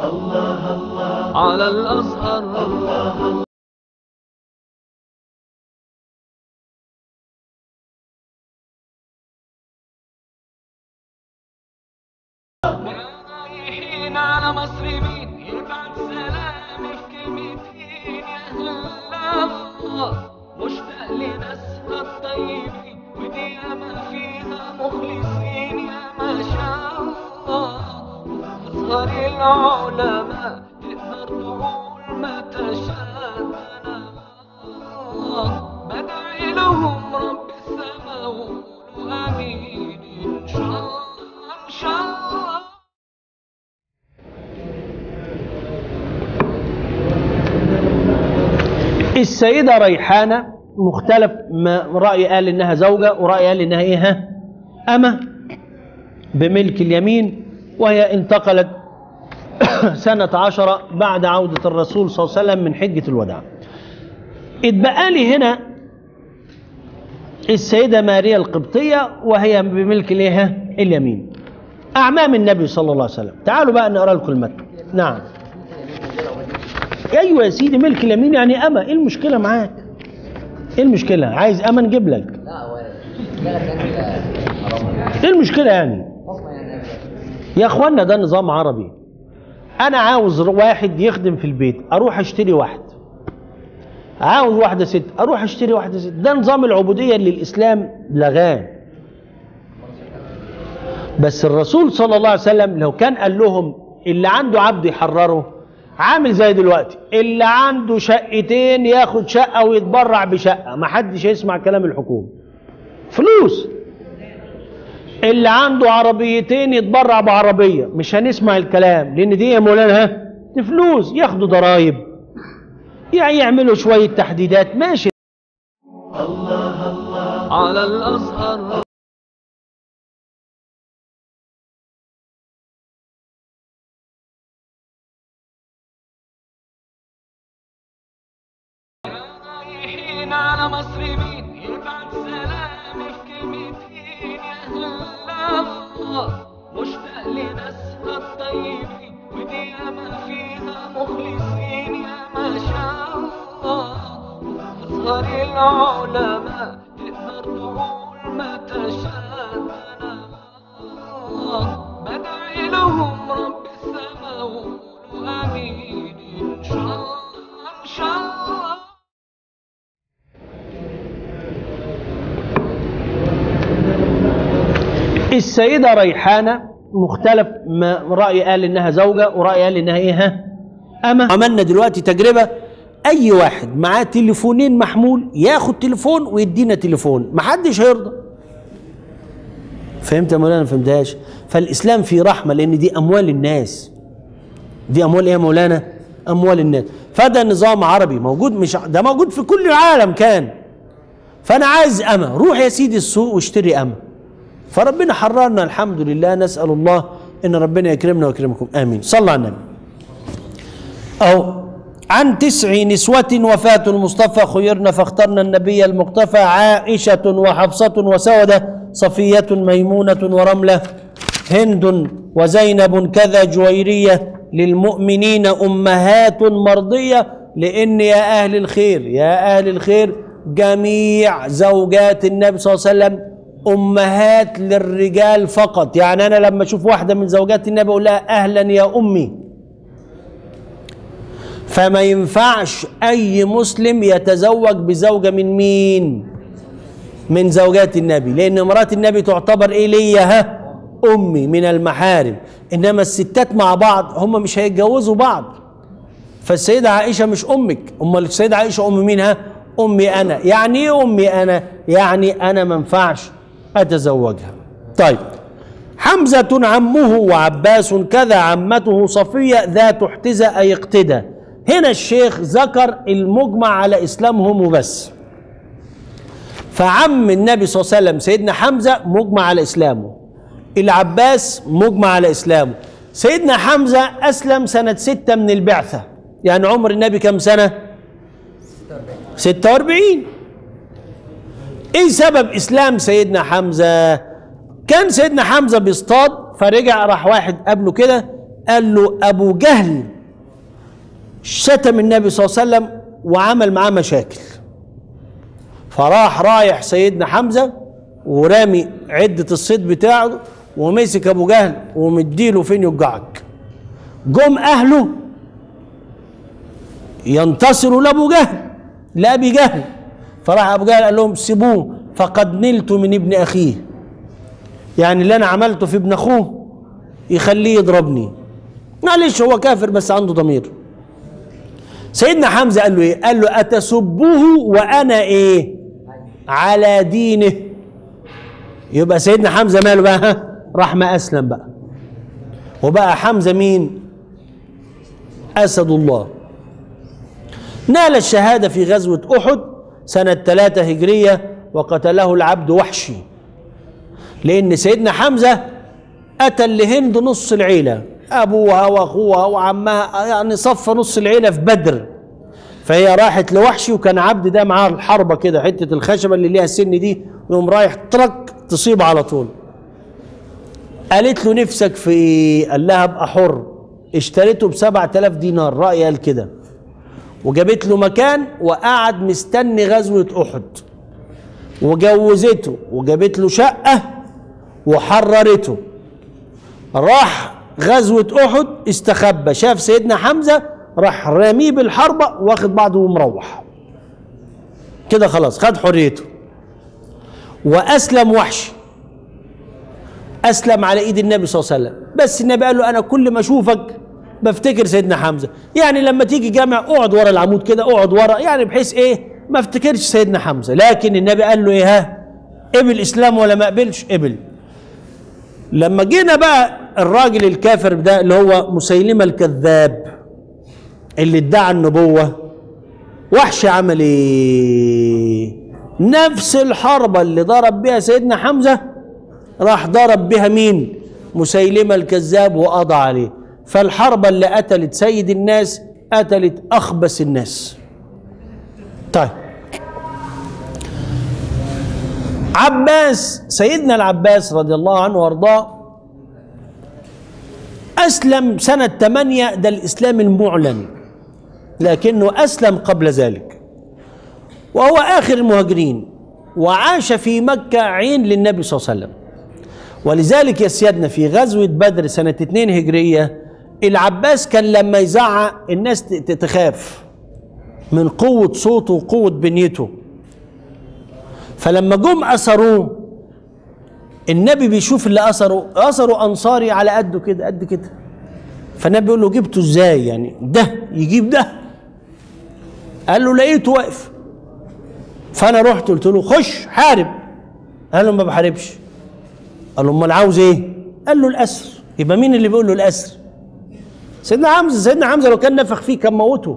على الأزهر رايحين على مصر مين يبعت سلام في كلمتين يا أهل الله مشتاق لناسها الطيبين ودي ياما فيها مخلصين يا ما شاء الله أصغر العلماء تقدر تقول ما تشاء الله بدعي لهم رب السماء وقولوا آمين إن شاء الله إن شاء الله السيدة ريحانة مختلف ما رأي قال إنها زوجة ورأي قال إنها إيه ها؟ أمة بملك اليمين وهي انتقلت سنة عشرة بعد عودة الرسول صلى الله عليه وسلم من حجة الوداع اتبقى لي هنا السيدة ماريا القبطية وهي بملك الايه ها؟ اليمين أعمام النبي صلى الله عليه وسلم تعالوا بقى نقرأ لكم المتن نعم ايوه يا سيدي ملك اليمين يعني اما ايه المشكله معاك ايه المشكله عايز اما نجيب لك لا هو لا كان حرام ايه المشكله يعني اصلا يعني يا اخوانا ده نظام عربي انا عاوز واحد يخدم في البيت اروح اشتري واحد عاوز واحده ست اروح اشتري واحده ست ده نظام العبوديه اللي الاسلام لغاه بس الرسول صلى الله عليه وسلم لو كان قال لهم اللي عنده عبد يحرره عامل زي دلوقتي اللي عنده شقتين ياخد شقه ويتبرع بشقه ما حدش يسمع كلام الحكومه فلوس اللي عنده عربيتين يتبرع بعربيه مش هنسمع الكلام لان دي يا مولانا ها دي فلوس ياخدوا ضرايب يعني يعملوا شويه تحديدات ماشي على الأزهر رايحين على مصر مين يبعت سلام في كلمتين يا أهل الله مشتاق لناسها الطيبين ودي ياما فيها مخلصين يا ما شاء الله أصغر العلماء تقدر تقول ما تشاء الله بدعي لهم رب السماء وقولوا آمين إن شاء الله إن شاء الله السيدة ريحانة مختلف ما رأي قال إنها زوجة ورأي قال إنها إيه ها أما عملنا دلوقتي تجربة أي واحد معاه تليفونين محمول ياخد تليفون ويدينا تليفون محدش هيرضى فهمت يا مولانا ما فهمتهاش فالإسلام فيه رحمة لأن دي أموال الناس دي أموال إيه يا مولانا أموال الناس فده نظام عربي موجود مش ده موجود في كل العالم كان فأنا عايز أما روح يا سيدي السوق واشتري أما فربنا حررنا الحمد لله نسأل الله إن ربنا يكرمنا ويكرمكم آمين صلى على النبي أو عن تسع نسوة وفاة المصطفى خيرنا فاخترنا النبي المقتفى عائشة وحفصة وسودة صفية ميمونة ورملة هند وزينب كذا جويرية للمؤمنين أمهات مرضية لأن يا أهل الخير يا أهل الخير جميع زوجات النبي صلى الله عليه وسلم امهات للرجال فقط يعني انا لما اشوف واحده من زوجات النبي اقول لها اهلا يا امي فما ينفعش اي مسلم يتزوج بزوجه من مين من زوجات النبي لان مرات النبي تعتبر ايه ليا ها امي من المحارم انما الستات مع بعض هم مش هيتجوزوا بعض فالسيدة عائشة مش أمك أمال السيدة عائشة أم مين ها أمي أنا يعني إيه أمي أنا يعني أنا ما ينفعش أتزوجها طيب حمزة عمه وعباس كذا عمته صفية ذات احتزى أي اقتدى هنا الشيخ ذكر المجمع على إسلامهم وبس فعم النبي صلى الله عليه وسلم سيدنا حمزة مجمع على إسلامه العباس مجمع على إسلامه سيدنا حمزة أسلم سنة ستة من البعثة يعني عمر النبي كم سنة 46 ايه سبب اسلام سيدنا حمزه كان سيدنا حمزه بيصطاد فرجع راح واحد قبله كده قال له ابو جهل شتم النبي صلى الله عليه وسلم وعمل معاه مشاكل فراح رايح سيدنا حمزه ورامي عده الصيد بتاعه ومسك ابو جهل ومديله فين يوجعك جم اهله ينتصروا لابو جهل لابي جهل فراح ابو جهل قال لهم سيبوه فقد نلت من ابن اخيه يعني اللي انا عملته في ابن اخوه يخليه يضربني معلش هو كافر بس عنده ضمير سيدنا حمزه قال له ايه قال له اتسبه وانا ايه على دينه يبقى سيدنا حمزه ماله بقى ها راح ما اسلم بقى وبقى حمزه مين اسد الله نال الشهاده في غزوه احد سنه ثلاثة هجريه وقتله العبد وحشي لان سيدنا حمزه قتل لهند نص العيله ابوها واخوها وعمها يعني صفى نص العيله في بدر فهي راحت لوحشي وكان عبد ده معاه الحربه كده حته الخشبه اللي ليها السن دي يقوم رايح ترك تصيب على طول قالت له نفسك في ايه قال لها ابقى حر اشتريته ب 7000 دينار رأي قال كده وجابت له مكان وقعد مستني غزوة أحد وجوزته وجابت له شقة وحررته راح غزوة أحد استخبى شاف سيدنا حمزة راح راميه بالحربة واخد بعضه ومروح كده خلاص خد حريته وأسلم وحشي أسلم على إيد النبي صلى الله عليه وسلم بس النبي قال له أنا كل ما أشوفك بفتكر سيدنا حمزة يعني لما تيجي جامع اقعد ورا العمود كده اقعد ورا يعني بحيث إيه ما افتكرش سيدنا حمزة لكن النبي قال له إيه ها قبل إسلام ولا ما قبلش قبل لما جينا بقى الراجل الكافر ده اللي هو مسيلمة الكذاب اللي ادعى النبوة وحش عمل ايه نفس الحربة اللي ضرب بها سيدنا حمزة راح ضرب بها مين مسيلمة الكذاب وقضى عليه فالحربة اللي قتلت سيد الناس قتلت أخبث الناس طيب عباس سيدنا العباس رضي الله عنه وارضاه أسلم سنة 8 ده الإسلام المعلن لكنه أسلم قبل ذلك وهو آخر المهاجرين وعاش في مكة عين للنبي صلى الله عليه وسلم ولذلك يا سيادنا في غزوة بدر سنة 2 هجرية العباس كان لما يزعق الناس تخاف من قوة صوته وقوة بنيته فلما جم أسروه النبي بيشوف اللي أسروا أسروا أنصاري على قده كده قد كده فالنبي بيقول له جبته ازاي يعني ده يجيب ده قال له لقيته واقف فانا رحت قلت له خش حارب قال له ما بحاربش قال له امال عاوز ايه قال له الاسر يبقى مين اللي بيقول له الاسر سيدنا حمزه سيدنا حمزه لو كان نفخ فيه كان موته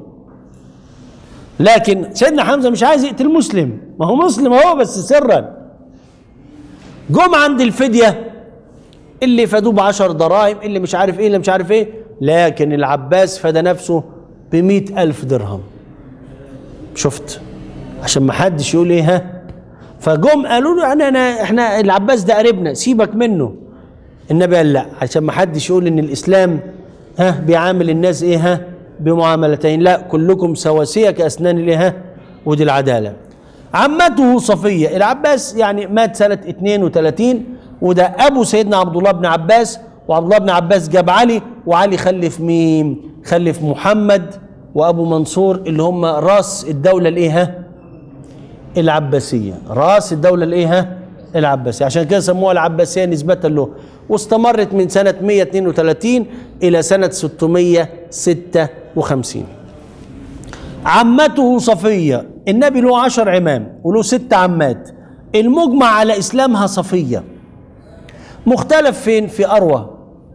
لكن سيدنا حمزه مش عايز يقتل مسلم ما هو مسلم هو بس سرا جم عند الفديه اللي فادوه بعشر دراهم اللي مش عارف ايه اللي مش عارف ايه لكن العباس فدى نفسه بمئة ألف درهم شفت عشان ما حدش يقول ايه ها فجم قالوا له انا انا احنا العباس ده قريبنا سيبك منه النبي قال لا عشان ما حدش يقول ان الاسلام ها بيعامل الناس ايه ها بمعاملتين لا كلكم سواسيه كاسنان الايه ها ودي العداله عمته صفيه العباس يعني مات سنه 32 وده ابو سيدنا عبد الله بن عباس وعبد الله بن عباس جاب علي وعلي خلف مين خلف محمد وابو منصور اللي هم راس الدوله الايه ها العباسيه راس الدوله الايه ها العباسيه عشان كده سموها العباسيه نسبه له واستمرت من سنه 132 الى سنه 656 عمته صفيه النبي له عشر عمام وله ست عمات المجمع على اسلامها صفيه مختلف فين في اروى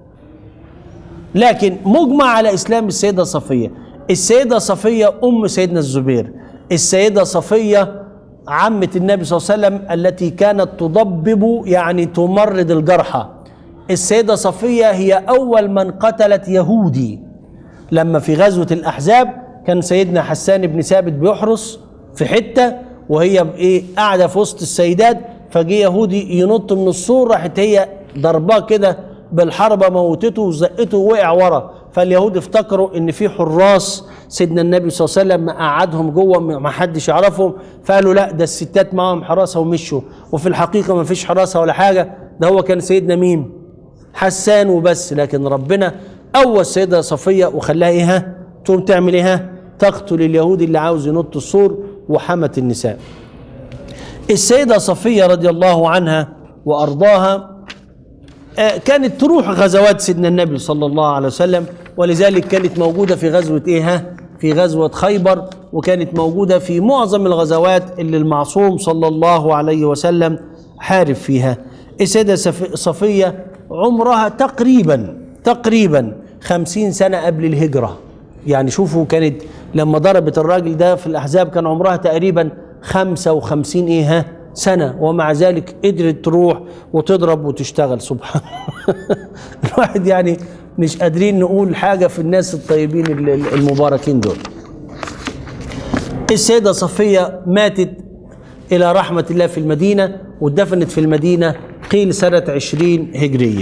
لكن مجمع على اسلام السيده صفيه السيده صفيه ام سيدنا الزبير السيده صفيه عمه النبي صلى الله عليه وسلم التي كانت تضبب يعني تمرض الجرحى السيده صفيه هي اول من قتلت يهودي لما في غزوه الاحزاب كان سيدنا حسان بن ثابت بيحرس في حته وهي ايه قاعده في وسط السيدات فجه يهودي ينط من السور راحت هي ضرباه كده بالحربة موتته وزقته ووقع ورا فاليهود افتكروا ان في حراس سيدنا النبي صلى الله عليه وسلم قعدهم جوه ما حدش يعرفهم فقالوا لا ده الستات معاهم حراسة ومشوا وفي الحقيقة ما فيش حراسة ولا حاجة ده هو كان سيدنا مين حسان وبس لكن ربنا قوى السيدة صفية وخلاها ايه ها تقوم تعمل ايه ها تقتل اليهودي اللي عاوز ينط السور وحمت النساء السيدة صفية رضي الله عنها وأرضاها آه، كانت تروح غزوات سيدنا النبي صلى الله عليه وسلم ولذلك كانت موجودة في غزوة إيه ها؟ في غزوة خيبر وكانت موجودة في معظم الغزوات اللي المعصوم صلى الله عليه وسلم حارب فيها السيدة صف- صفية عمرها تقريبا تقريبا خمسين سنة قبل الهجرة يعني شوفوا كانت لما ضربت الراجل ده في الأحزاب كان عمرها تقريبا خمسة وخمسين إيه ها؟ سنة ومع ذلك قدرت تروح وتضرب وتشتغل سبحان الواحد يعني مش قادرين نقول حاجة في الناس الطيبين ال- ال- المباركين دول السيدة صفية ماتت إلى رحمة الله في المدينة ودفنت في المدينة قيل سنة عشرين هجرية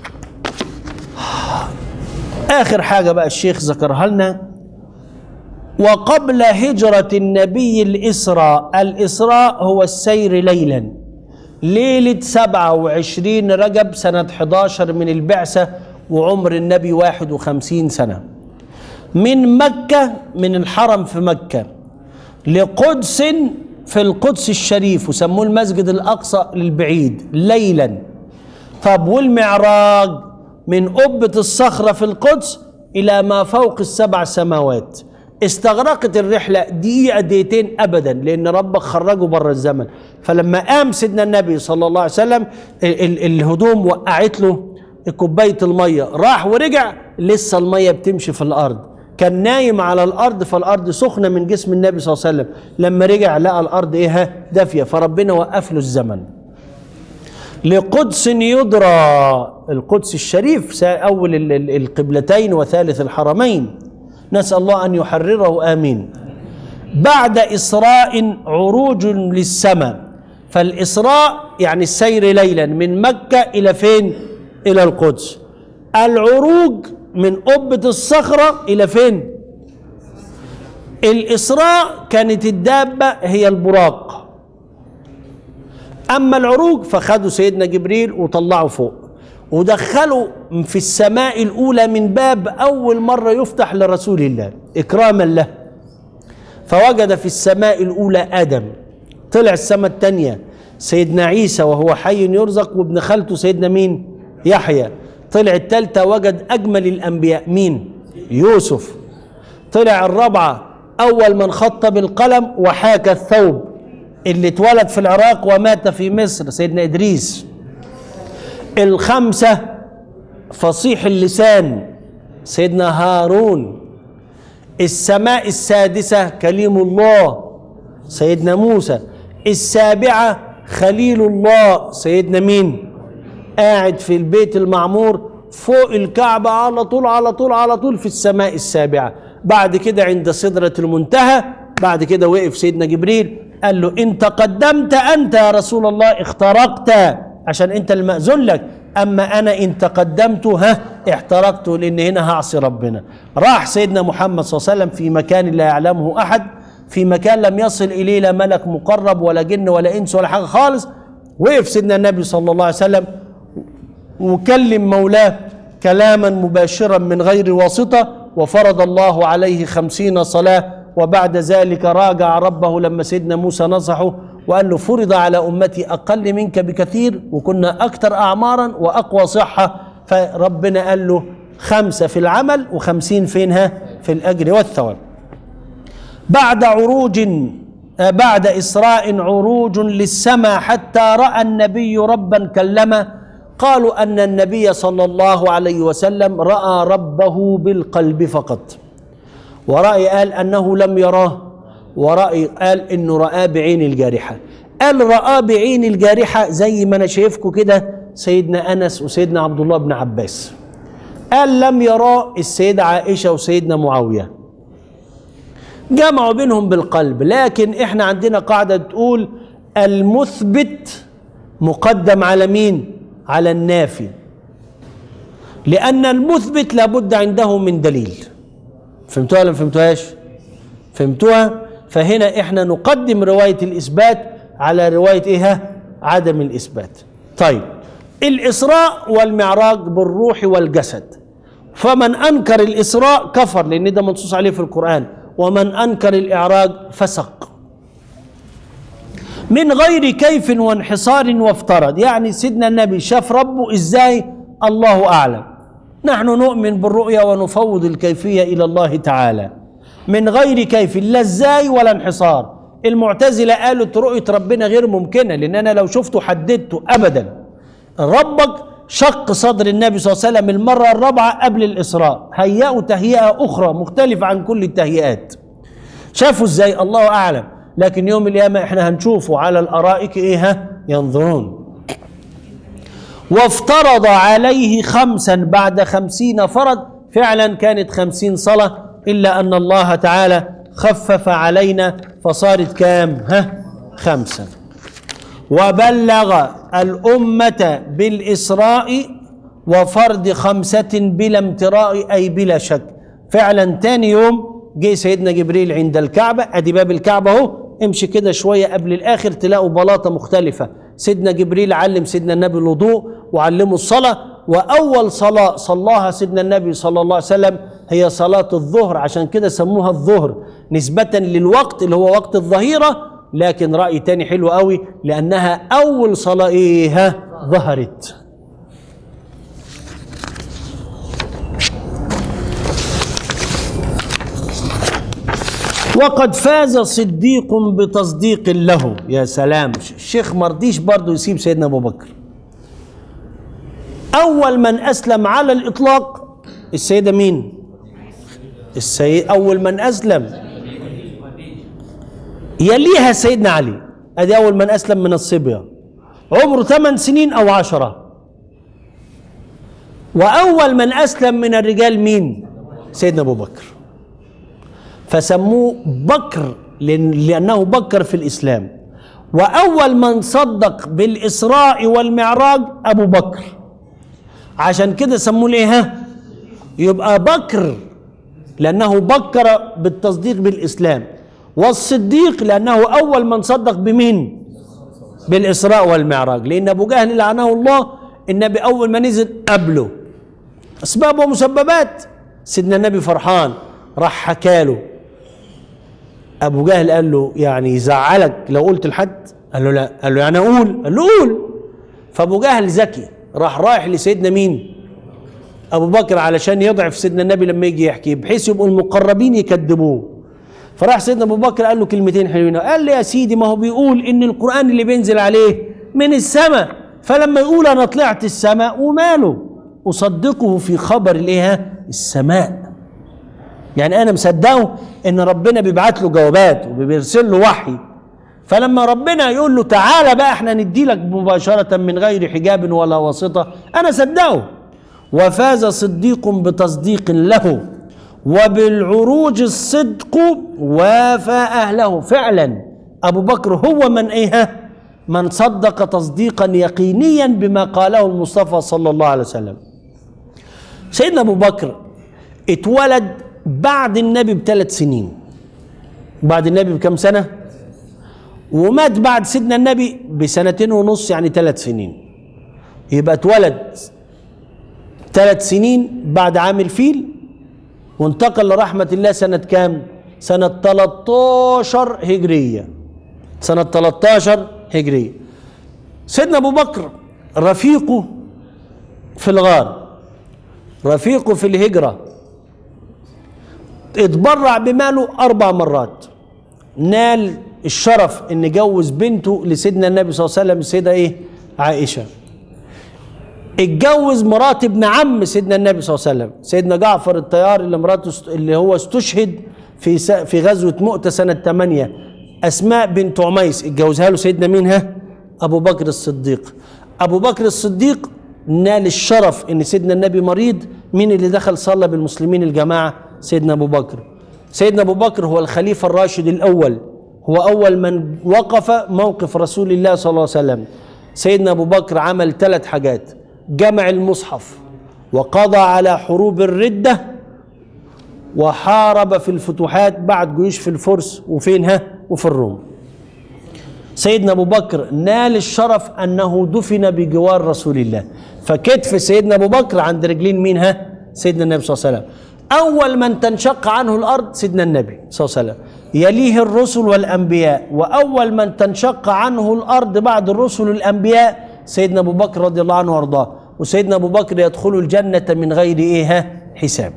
آخر حاجة بقى الشيخ ذكرها لنا وقبل هجرة النبي الإسراء الإسراء هو السير ليلا ليلة 27 رجب سنة 11 من البعثة وعمر النبي 51 سنة من مكة من الحرم في مكة لقدس في القدس الشريف وسموه المسجد الأقصى للبعيد ليلا طب والمعراج من قبة الصخرة في القدس إلى ما فوق السبع سماوات استغرقت الرحلة دقيقة دقيقتين أبدا لأن ربك خرجه بره الزمن فلما قام سيدنا النبي صلى الله عليه وسلم ال- ال- الهدوم وقعت له كوباية المية راح ورجع لسه المية بتمشي في الأرض كان نايم على الأرض فالأرض سخنة من جسم النبي صلى الله عليه وسلم لما رجع لقى الأرض إيه دافية فربنا وقف له الزمن لقدس يدرى القدس الشريف سا- أول ال- ال- القبلتين وثالث الحرمين نسأل الله أن يحرره آمين بعد إسراء عروج للسماء فالإسراء يعني السير ليلا من مكة إلى فين؟ إلى القدس العروج من قبة الصخرة إلى فين؟ الإسراء كانت الدابة هي البراق أما العروج فخدوا سيدنا جبريل وطلعوا فوق ودخلوا في السماء الأولى من باب أول مرة يفتح لرسول الله إكراما له فوجد في السماء الأولى آدم طلع السماء الثانية سيدنا عيسى وهو حي يرزق وابن خالته سيدنا مين يحيى طلع الثالثة وجد أجمل الأنبياء مين يوسف طلع الرابعة أول من خط بالقلم وحاك الثوب اللي اتولد في العراق ومات في مصر سيدنا إدريس الخمسة فصيح اللسان سيدنا هارون السماء السادسة كليم الله سيدنا موسى السابعة خليل الله سيدنا مين قاعد في البيت المعمور فوق الكعبة على طول على طول على طول في السماء السابعة بعد كده عند سدرة المنتهى بعد كده وقف سيدنا جبريل قال له إن تقدمت أنت يا رسول الله اخترقت عشان أنت المأذون لك أما أنا إن تقدمت ها احترقت لأن هنا هعصي ربنا راح سيدنا محمد صلى الله عليه وسلم في مكان لا يعلمه أحد في مكان لم يصل إليه لا ملك مقرب ولا جن ولا إنس ولا حاجة خالص وقف سيدنا النبي صلى الله عليه وسلم وكلم مولاه كلاما مباشرا من غير واسطة وفرض الله عليه خمسين صلاة وبعد ذلك راجع ربه لما سيدنا موسى نصحه وقال له فرض على أمتي أقل منك بكثير وكنا أكثر أعمارا وأقوى صحة فربنا قال له خمسة في العمل وخمسين فينها في الأجر والثواب بعد عروج آه، بعد إسراء عروج للسماء حتى رأى النبي ربا كلمه قالوا أن النبي صلى الله عليه وسلم رأى ربه بالقلب فقط ورأي قال أنه لم يراه ورأي قال أنه رآه بعين الجارحة قال رآه بعين الجارحة زي ما أنا شايفكم كده سيدنا أنس وسيدنا عبد الله بن عباس قال لم يراه السيدة عائشة وسيدنا معاوية جمعوا بينهم بالقلب لكن احنا عندنا قاعدة تقول المثبت مقدم على مين على النافي لأن المثبت لابد عنده من دليل فهمتوها ولا ما فهمتوهاش فهمتوها فهنا احنا نقدم رواية الإثبات على رواية ايه ها؟ عدم الإثبات طيب الإسراء والمعراج بالروح والجسد فمن أنكر الإسراء كفر لأن ده منصوص عليه في القرآن ومن أنكر الإعراج فسق من غير كيف وانحصار وافترض يعني سيدنا النبي شاف ربه ازاي الله اعلم نحن نؤمن بالرؤيا ونفوض الكيفيه الى الله تعالى من غير كيف لا ازاي ولا انحصار المعتزله قالوا رؤيه ربنا غير ممكنه لان انا لو شفته حددته ابدا ربك شق صدر النبي صلى الله عليه وسلم المره الرابعه قبل الاسراء هيئوا تهيئه اخرى مختلفه عن كل التهيئات شافوا ازاي الله اعلم لكن يوم القيامه احنا هنشوفه على الارائك ايه ها؟ ينظرون وافترض عليه خمسا بعد خمسين فرض فعلا كانت خمسين صلاة إلا أن الله تعالى خفف علينا فصارت كام ها خمسة وبلغ الأمة بالإسراء وفرض خمسة بلا امتراء أي بلا شك فعلا تاني يوم جه سيدنا جبريل عند الكعبة أدي باب الكعبة أهو امشي كده شوية قبل الآخر تلاقوا بلاطة مختلفة سيدنا جبريل علم سيدنا النبي الوضوء وعلمه الصلاة وأول صلاة صلاها سيدنا النبي صلى الله عليه وسلم هي صلاة الظهر عشان كده سموها الظهر نسبة للوقت اللي هو وقت الظهيرة لكن رأي تاني حلو قوي لأنها أول صلاة إيه ها؟ ظهرت وقد فاز صديق بتصديق له يا سلام الشيخ مرضيش برضه يسيب سيدنا ابو بكر اول من اسلم على الاطلاق السيده مين السيد اول من اسلم يليها سيدنا علي ادي اول من اسلم من الصبيه عمره ثمان سنين او عشرة واول من اسلم من الرجال مين سيدنا ابو بكر فسموه بكر لأن- لأنه بكر في الإسلام وأول من صدق بالإسراء والمعراج أبو بكر عشان كده سموه ليه ها يبقى بكر لأنه بكر بالتصديق بالإسلام والصديق لأنه أول من صدق بمين بالإسراء والمعراج لأن أبو جهل لعنه الله النبي أول ما نزل قبله أسباب ومسببات سيدنا النبي فرحان راح حكاله ابو جهل قال له يعني يزعلك لو قلت لحد قال له لا قال له يعني اقول قال له قول فابو جهل ذكي راح رايح لسيدنا مين ابو بكر علشان يضعف سيدنا النبي لما يجي يحكي بحيث يبقوا المقربين يكذبوه فراح سيدنا ابو بكر قال له كلمتين حلوين قال له يا سيدي ما هو بيقول ان القران اللي بينزل عليه من السماء فلما يقول انا طلعت السماء وماله اصدقه في خبر الايه السماء يعني انا مصدقه ان ربنا بيبعت له جوابات وبيرسل له وحي فلما ربنا يقول له تعالى بقى احنا ندي لك مباشرة من غير حجاب ولا واسطة انا صدقه وفاز صديق بتصديق له وبالعروج الصدق وافى اهله فعلا ابو بكر هو من ايه من صدق تصديقا يقينيا بما قاله المصطفى صلى الله عليه وسلم سيدنا ابو بكر اتولد بعد النبي بثلاث سنين بعد النبي بكم سنة ومات بعد سيدنا النبي بسنتين ونص يعني ثلاث سنين يبقى اتولد ثلاث سنين بعد عام الفيل وانتقل لرحمة الله سنة كام سنة 13 هجرية سنة 13 هجرية سيدنا أبو بكر رفيقه في الغار رفيقه في الهجرة اتبرع بماله أربع مرات نال الشرف ان جوز بنته لسيدنا النبي صلى الله عليه وسلم السيدة ايه عائشة اتجوز مرات ابن عم سيدنا النبي صلى الله عليه وسلم سيدنا جعفر الطيار اللي مراته است... اللي هو استشهد في س... في غزوة مؤتة سنة 8 أسماء بنت عميس اتجوزها له سيدنا مين ها أبو بكر الصديق أبو بكر الصديق نال الشرف ان سيدنا النبي مريض مين اللي دخل صلى بالمسلمين الجماعة سيدنا أبو بكر سيدنا أبو بكر هو الخليفة الراشد الأول هو أول من وقف موقف رسول الله صلى الله عليه وسلم سيدنا أبو بكر عمل ثلاث حاجات جمع المصحف وقضى على حروب الردة وحارب في الفتوحات بعد جيوش في الفرس وفينها وفي الروم سيدنا ابو بكر نال الشرف انه دفن بجوار رسول الله فكتف سيدنا ابو بكر عند رجلين مين ها سيدنا النبي صلى الله عليه وسلم اول من تنشق عنه الارض سيدنا النبي صلى الله عليه وسلم يليه الرسل والانبياء واول من تنشق عنه الارض بعد الرسل والانبياء سيدنا ابو بكر رضي الله عنه وارضاه وسيدنا ابو بكر يدخل الجنه من غير ايه ها؟ حساب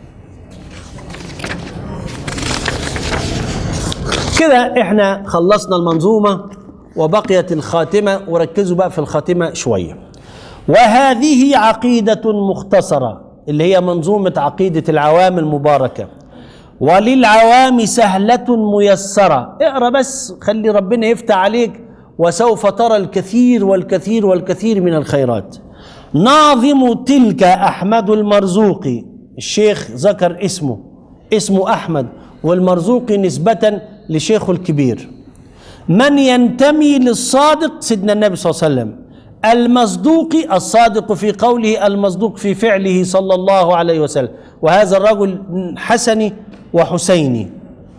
كده احنا خلصنا المنظومة وبقيت الخاتمة وركزوا بقى في الخاتمة شوية وهذه عقيدة مختصرة اللي هي منظومة عقيدة العوام المباركة وللعوام سهلة ميسرة اقرا بس خلي ربنا يفتح عليك وسوف ترى الكثير والكثير والكثير من الخيرات ناظم تلك أحمد المرزوقي الشيخ ذكر اسمه اسمه أحمد والمرزوقي نسبة لشيخه الكبير من ينتمي للصادق سيدنا النبي صلى الله عليه وسلم المصدوق الصادق في قوله المصدوق في فعله صلى الله عليه وسلم وهذا الرجل حسني وحسيني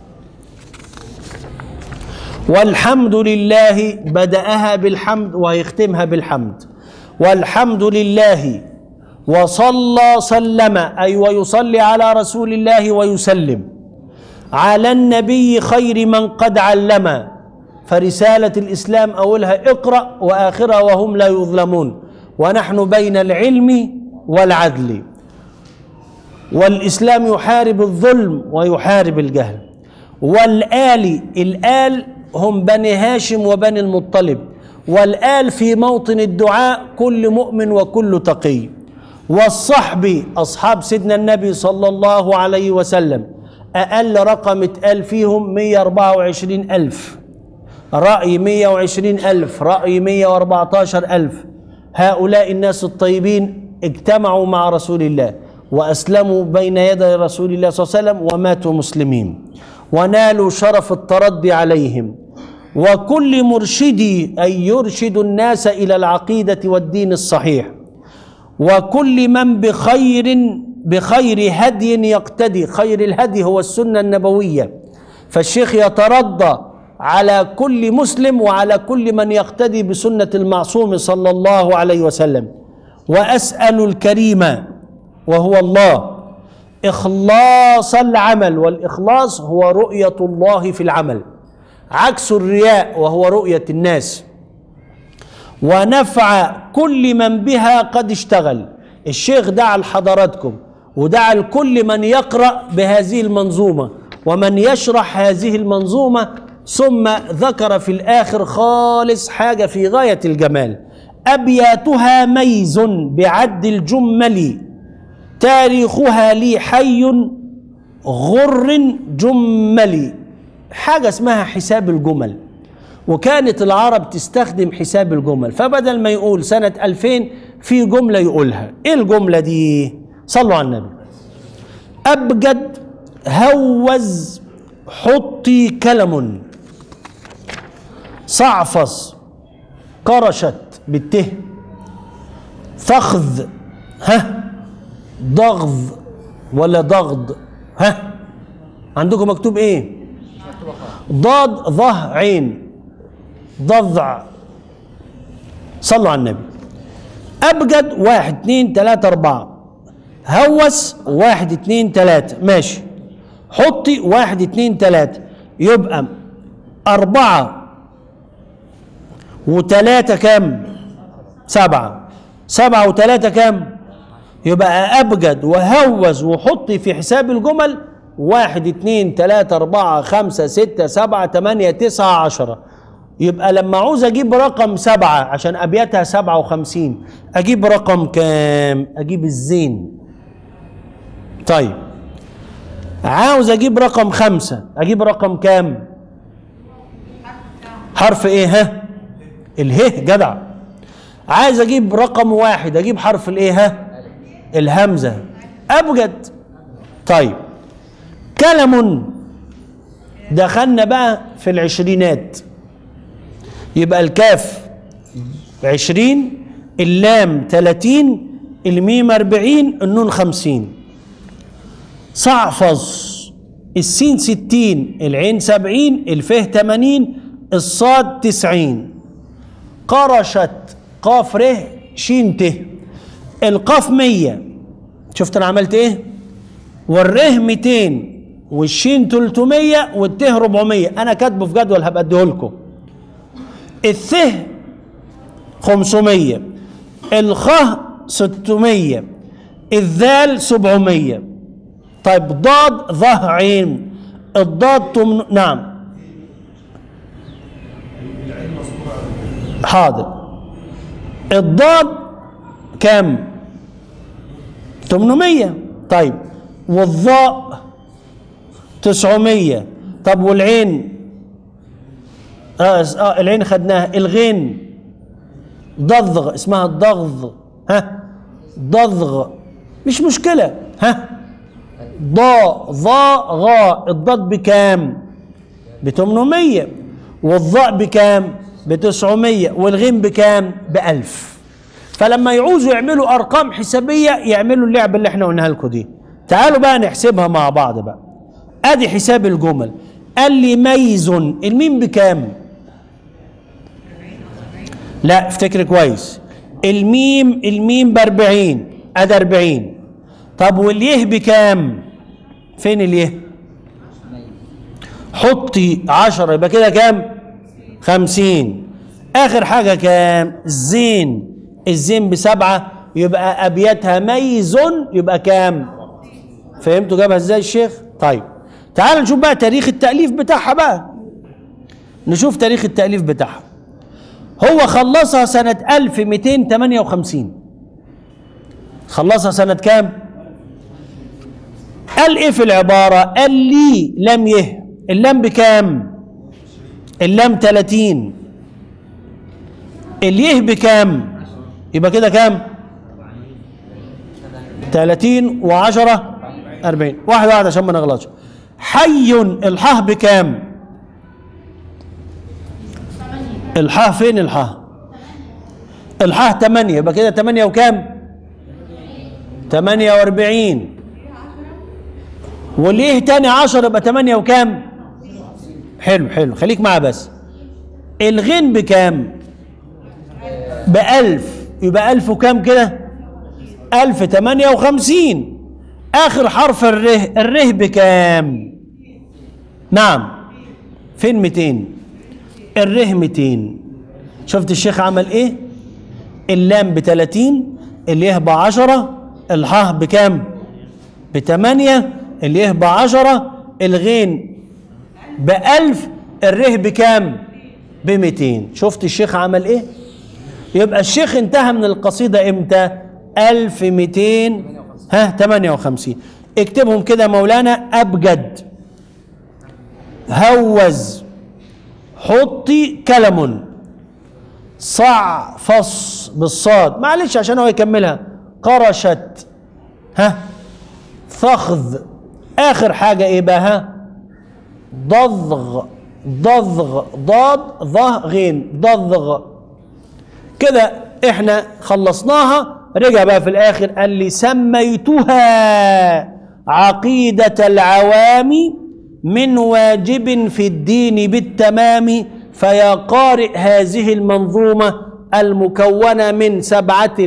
والحمد لله بدأها بالحمد ويختمها بالحمد والحمد لله وصلى سلم أي ويصلي على رسول الله ويسلم على النبي خير من قد علم فرسالة الإسلام أولها اقرأ وآخرها وهم لا يظلمون ونحن بين العلم والعدل والإسلام يحارب الظلم ويحارب الجهل والآل الآل هم بني هاشم وبني المطلب والآل في موطن الدعاء كل مؤمن وكل تقي والصحب أصحاب سيدنا النبي صلى الله عليه وسلم أقل رقم اتقال فيهم 124 ألف رأي 120 ألف رأي 114 ألف هؤلاء الناس الطيبين اجتمعوا مع رسول الله وأسلموا بين يدي رسول الله صلى الله عليه وسلم وماتوا مسلمين ونالوا شرف التردي عليهم وكل مرشدي أي يرشد الناس إلى العقيدة والدين الصحيح وكل من بخير بخير هدي يقتدي خير الهدي هو السنة النبوية فالشيخ يترضى على كل مسلم وعلى كل من يقتدي بسنة المعصوم صلى الله عليه وسلم وأسأل الكريم وهو الله إخلاص العمل والإخلاص هو رؤية الله في العمل عكس الرياء وهو رؤية الناس ونفع كل من بها قد اشتغل الشيخ دعا لحضراتكم ودعا لكل من يقرأ بهذه المنظومة ومن يشرح هذه المنظومة ثم ذكر في الآخر خالص حاجة في غاية الجمال أبياتها ميز بعد الجمل تاريخها لي حي غر جملي حاجة اسمها حساب الجمل وكانت العرب تستخدم حساب الجمل فبدل ما يقول سنة 2000 في جملة يقولها ايه الجملة دي صلوا على النبي أبجد هوز حطي كلم صعفص قرشت بالته فخذ ها ضغض ولا ضغض ها عندكم مكتوب ايه ضاد ظه عين ضضع صلوا على النبي أبجد واحد اتنين تلاتة أربعة هوس واحد اتنين تلاتة ماشي حطي واحد اتنين تلاتة يبقى أربعة وتلاتة كام سبعة سبعة وتلاتة كام يبقى أبجد وهوز وحطي في حساب الجمل واحد اتنين تلاتة أربعة خمسة ستة سبعة تمانية تسعة عشرة يبقى لما عاوز أجيب رقم سبعة عشان أبياتها سبعة وخمسين أجيب رقم كام أجيب الزين طيب عاوز أجيب رقم خمسة أجيب رقم كام حرف إيه ها اله جدع عايز أجيب رقم واحد أجيب حرف الإيه ها الهمزة أبجد طيب كلم دخلنا بقى في العشرينات يبقى الكاف عشرين اللام تلاتين الميم أربعين النون خمسين صعفص السين ستين العين سبعين الفه تمانين الصاد تسعين قرشت قاف ره شين ته القاف مية شفت انا عملت ايه والره 200 والشين 300 والته 400 انا كاتبه في جدول هبقى اديه لكم الثه 500 الخاء 600 الذال 700 طيب ضاد ظه عين الضاد تمن... نعم حاضر الضاد كام 800 طيب والضاء 900 طب والعين آه, اه العين خدناها الغين ضضغ اسمها الضغض ها ضضغ مش مشكلة ها ضاء ضاء غاء الضاد بكام ب 800 والضاء بكام ب 900 والغين بكام ب 1000 فلما يعوزوا يعملوا ارقام حسابيه يعملوا اللعبه اللي احنا قلناها لكم دي تعالوا بقى نحسبها مع بعض بقى ادي حساب الجمل قال لي ميز الميم بكام لا افتكر كويس الميم الميم ب 40 ادي 40 طب واليه بكام فين اليه حطي 10 يبقى كده كام 50 اخر حاجه كام الزين الزين بسبعة يبقى أبياتها ميز يبقى كام فهمتوا جابها ازاي الشيخ طيب تعال نشوف بقى تاريخ التأليف بتاعها بقى نشوف تاريخ التأليف بتاعها هو خلصها سنة 1258 خلصها سنة كام قال ايه في العبارة قال لي لم يه اللام بكام اللام 30 اليه بكام يبقى كده كام 30 و10 40 واحد واحد عشان ما نغلطش حي الحاء بكام الحاء فين الحاء الحاء 8 يبقى كده 8 وكام 48 والليه تاني 10 يبقى 8 وكام حلو حلو خليك معاه بس الغين بكام بألف يبقى ألف وكام كده ألف تمانية وخمسين آخر حرف الره الره بكام نعم فين ميتين الره ميتين شفت الشيخ عمل ايه اللام بتلاتين اليه بعشرة الحاء بكام بتمانية اليه بعشرة الغين بألف الره بكام بميتين شفت الشيخ عمل ايه يبقى الشيخ انتهى من القصيدة امتى 1200 ها 58 اكتبهم كده مولانا أبجد هوز حطي كلم صع فص بالصاد معلش عشان هو يكملها قرشت ها فخذ آخر حاجة إيه بقى ها ضضغ ضضغ ضاد ضه غين ضضغ كده احنا خلصناها رجع بقى في الاخر قال لي سميتها عقيدة العوام من واجب في الدين بالتمام فيا قارئ هذه المنظومة المكونة من سبعة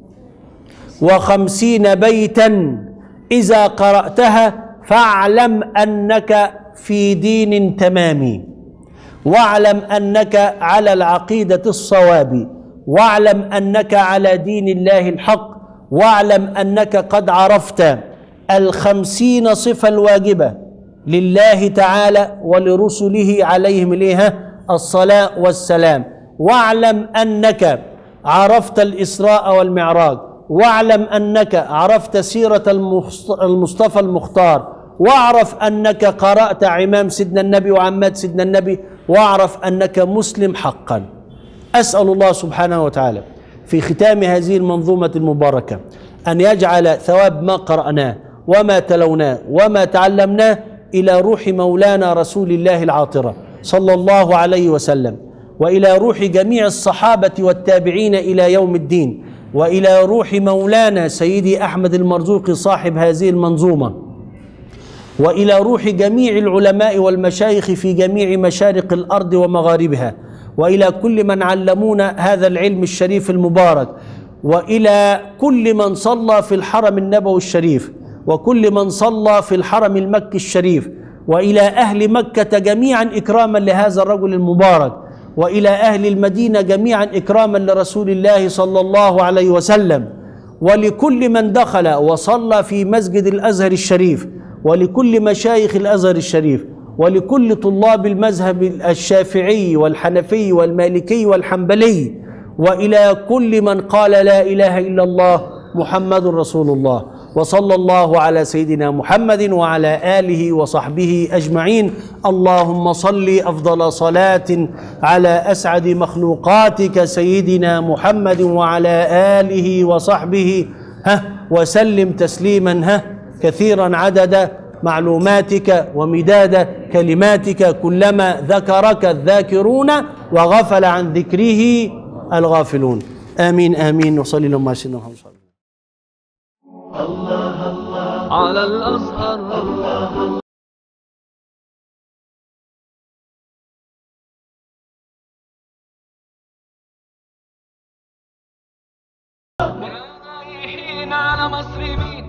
وخمسين بيتا إذا قرأتها فاعلم أنك في دين تمام واعلم أنك على العقيدة الصواب واعلم انك على دين الله الحق واعلم انك قد عرفت الخمسين صفة الواجبة لله تعالى ولرسله عليهم إليها الصلاة والسلام واعلم أنك عرفت الإسراء والمعراج واعلم أنك عرفت سيرة المصطفى المختار واعرف أنك قرأت عمام سيدنا النبي وعمات سيدنا النبي واعرف أنك مسلم حقاً أسأل الله سبحانه وتعالى في ختام هذه المنظومة المباركة أن يجعل ثواب ما قرأناه وما تلوناه وما تعلمناه إلى روح مولانا رسول الله العاطرة صلى الله عليه وسلم وإلى روح جميع الصحابة والتابعين إلى يوم الدين وإلى روح مولانا سيدي أحمد المرزوقي صاحب هذه المنظومة والى روح جميع العلماء والمشايخ في جميع مشارق الارض ومغاربها والى كل من علمونا هذا العلم الشريف المبارك والى كل من صلى في الحرم النبوي الشريف وكل من صلى في الحرم المكي الشريف والى اهل مكه جميعا اكراما لهذا الرجل المبارك والى اهل المدينه جميعا اكراما لرسول الله صلى الله عليه وسلم ولكل من دخل وصلى في مسجد الازهر الشريف ولكل مشايخ الازهر الشريف ولكل طلاب المذهب الشافعي والحنفي والمالكي والحنبلي والى كل من قال لا اله الا الله محمد رسول الله وصلى الله على سيدنا محمد وعلى اله وصحبه اجمعين اللهم صل افضل صلاه على اسعد مخلوقاتك سيدنا محمد وعلى اله وصحبه ها وسلم تسليما ها كثيرا عدد معلوماتك ومداد كلماتك كلما ذكرك الذاكرون وغفل عن ذكره الغافلون امين امين وصلي اللهم على سيدنا محمد صلى الله عليه وسلم. على الأزهر رايحين على مصر مين